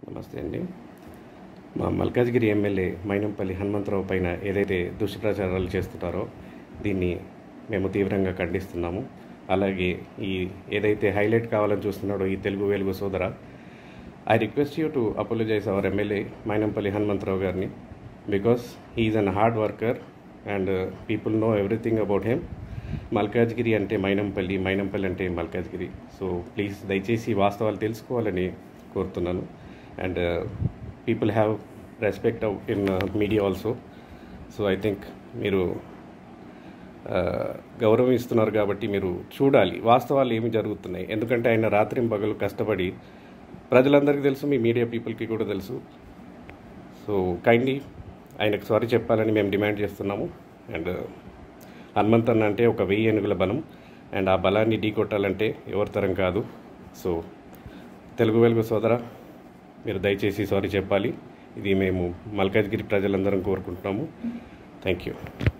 నమస్తే అండి మా మల్కాజ్గిరి ఎమ్మెల్యే మైనంపల్లి హనుమంతరావు పైన ఏదైతే దుష్ప్రచారాలు చేస్తున్నారో దీన్ని మేము తీవ్రంగా ఖండిస్తున్నాము అలాగే ఈ ఏదైతే హైలైట్ కావాలని చూస్తున్నాడో ఈ తెలుగు వెలుగు సోదర I request you to apologise our MLA Mynampally Hanumantha Rao గారిని because he's an hard worker and people know everything about him Malkajgiri అంటే మైనంపల్లి మైనంపల్లి అంటే మల్కాజ్గిరి సో ప్లీజ్ దయచేసి వాస్తవాలు తెలుసుకోవాలని కోరుతున్నాను and people have respect in media also so I think మీరు ఆ, గౌరవం ఇస్తున్నారు కాబట్టి మీరు చూడాలి వాస్తవాలు ఏమి జరుగుతున్నాయి ఎందుకంటే ఆయన రాత్రి పగలు కష్టపడి ప్రజలందరికీ తెలుసు మీ మీడియా పీపుల్కి కూడా తెలుసు సో కైండ్లీ ఆయనకు సారీ చెప్పాలని మేము డిమాండ్ చేస్తున్నాము అండ్ హనుమంత్ అన్న అంటే ఒక వెయ్యి ఏనుగుల బలం అండ్ ఆ బలాన్ని ఢీ కొట్టాలంటే ఎవరి తరం కాదు సో తెలుగు వెలుగు సోదర మీరు దయచేసి సారీ చెప్పాలి ఇది మేము మల్కాజ్గిరి ప్రజలందరం కోరుకుంటున్నాము థ్యాంక్ యూ